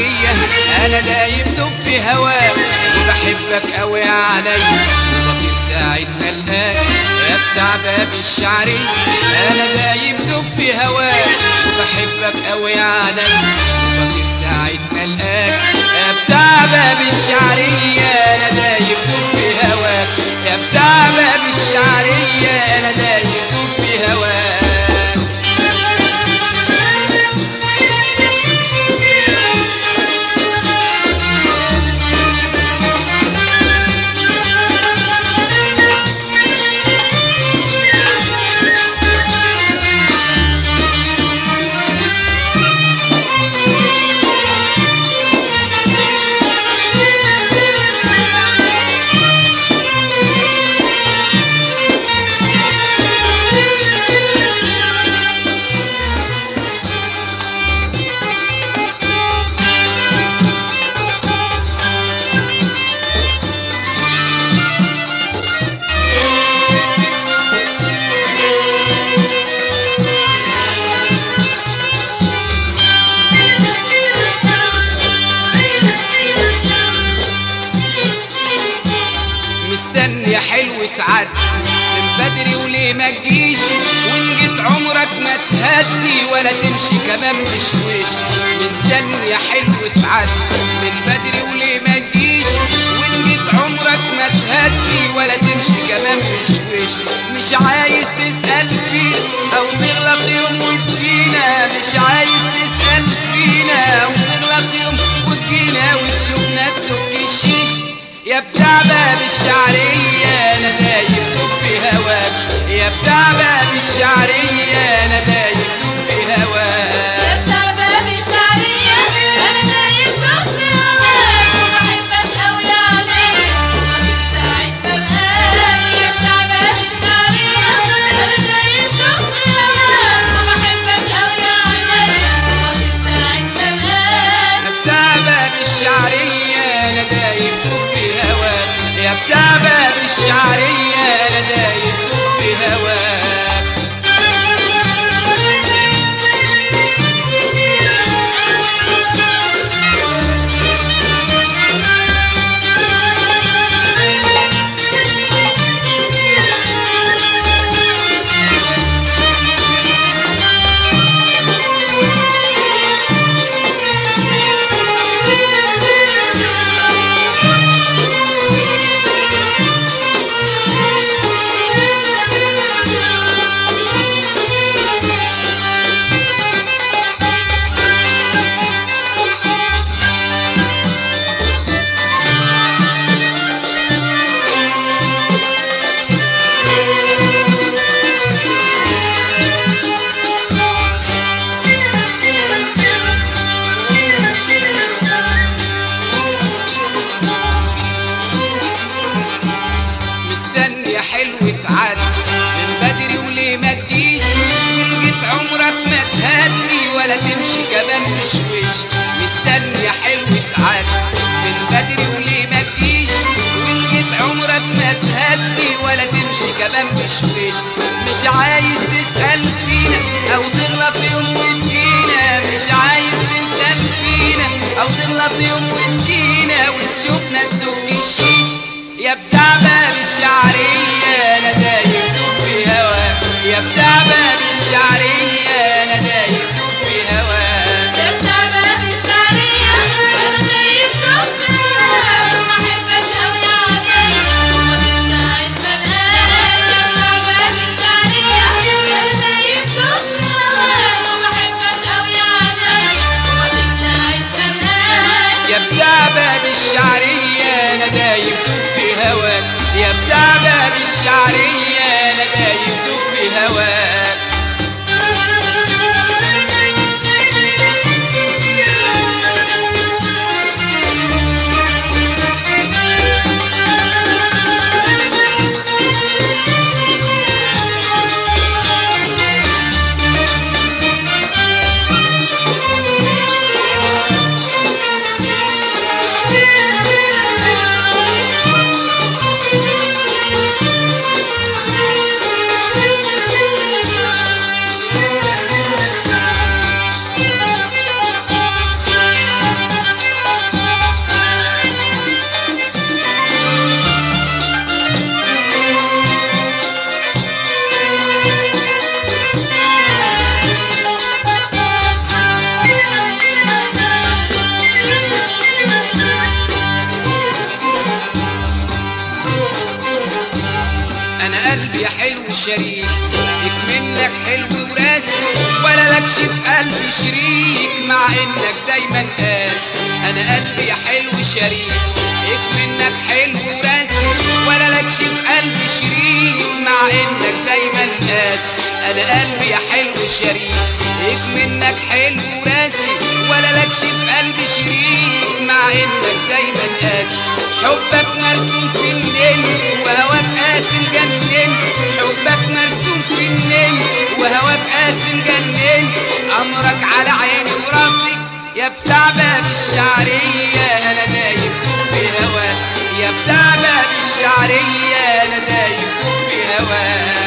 الشعرية انا دايب دوب في هواك وبحبك قوي عليا وبطير ساعة ما القاك يا بتاع باب الشعرية انا دايب دوب في هواك وبحبك قوي عليا وبطير ساعة ما القاك يا بتاع باب الشعرية انا دايب دوب في هواك يا بتاع باب الشعرية انا دايب دوب في هواك مستني يا حلو تعدي من بدري وليه ما تجيش وان جيت عمرك ما تهدي ولا تمشي كمان بشويش مستني يا حلو تعدي من بدري وليه ما تجيش وان جيت عمرك ما تهدي ولا تمشي كمان بشويش مش عايز تسأل فينا او تغلط يوم وتجينا مش عايز تسأل فينا او تغلط يوم وتجينا وتشوفنا تسك الشيش يا بتاع باب الشعرية أنا دايب دوب في هواك يا بتاع باب الشعرية أنا دايب دوب في هواك بتاع باب الشعرية أنا دايب دوب في هواك وبحبك أوي عليا ومن ساعة ما بقاك يا بتاع باب الشعرية أنا دايب دوب في هواك وبحبك أوي عليا ومن ساعة ما بقاك يا بتاع باب الشعرية أنا دايب دوب في هواك يا بتاع باب الشعرية أنا دايب دوب في هواك مستني يا حلو تعدي من بدري وليه ما تجيش ولقيت عمرك ما تهدي ولا تمشي كمان بشويش مستني يا حلو تعدي من بدري وليه ما تجيش ولقيت عمرك ما تهدي ولا تمشي كمان بشويش مش عايز تسأل فينا أو تغلط يوم وتجينا مش عايز تسأل فينا أو تغلط يوم وتجينا وتشوفنا تسك الشيش يا بتاع باب الشعرية أنا دايب دوب في هواك يا بتاع باب الشعرية أنا دايب دوب في هواك يا بتاع باب الشعرية أنا دايب دوب في هواك وبحبك أوي عليا ومن ساعة ما بقاك يا بتاع باب الشعرية أنا دايب دوب في هواك وبحبك أوي عليا ومن ساعة ما بقاك يا بتاع باب الشعرية أنا دايب دوب في هواك يا بتاع باب الشعرية أنا دايب دوب في هواك Thank you. وشريك منك حلو وراسي ولا لكش في قلبي شريك مع انك دايما قاسي انا قلبي حلو شريك منك حلو وراسي ولا لكش في قلبي شريك مع انك دايما قاسي انا قلبي حلو شريك منك حلو وراسي ولا لكش في قلبي شريك مع انك دايما قاسي حبك مرسوم في الليل وهواك قاسي مجنن حبك مرسوم في الليل وهواك قاسي مجنن امرك على عيني وراسي يا بتاع باب الشعرية انا دايب في هواك يا بتاع باب الشعرية انا دايب في هواك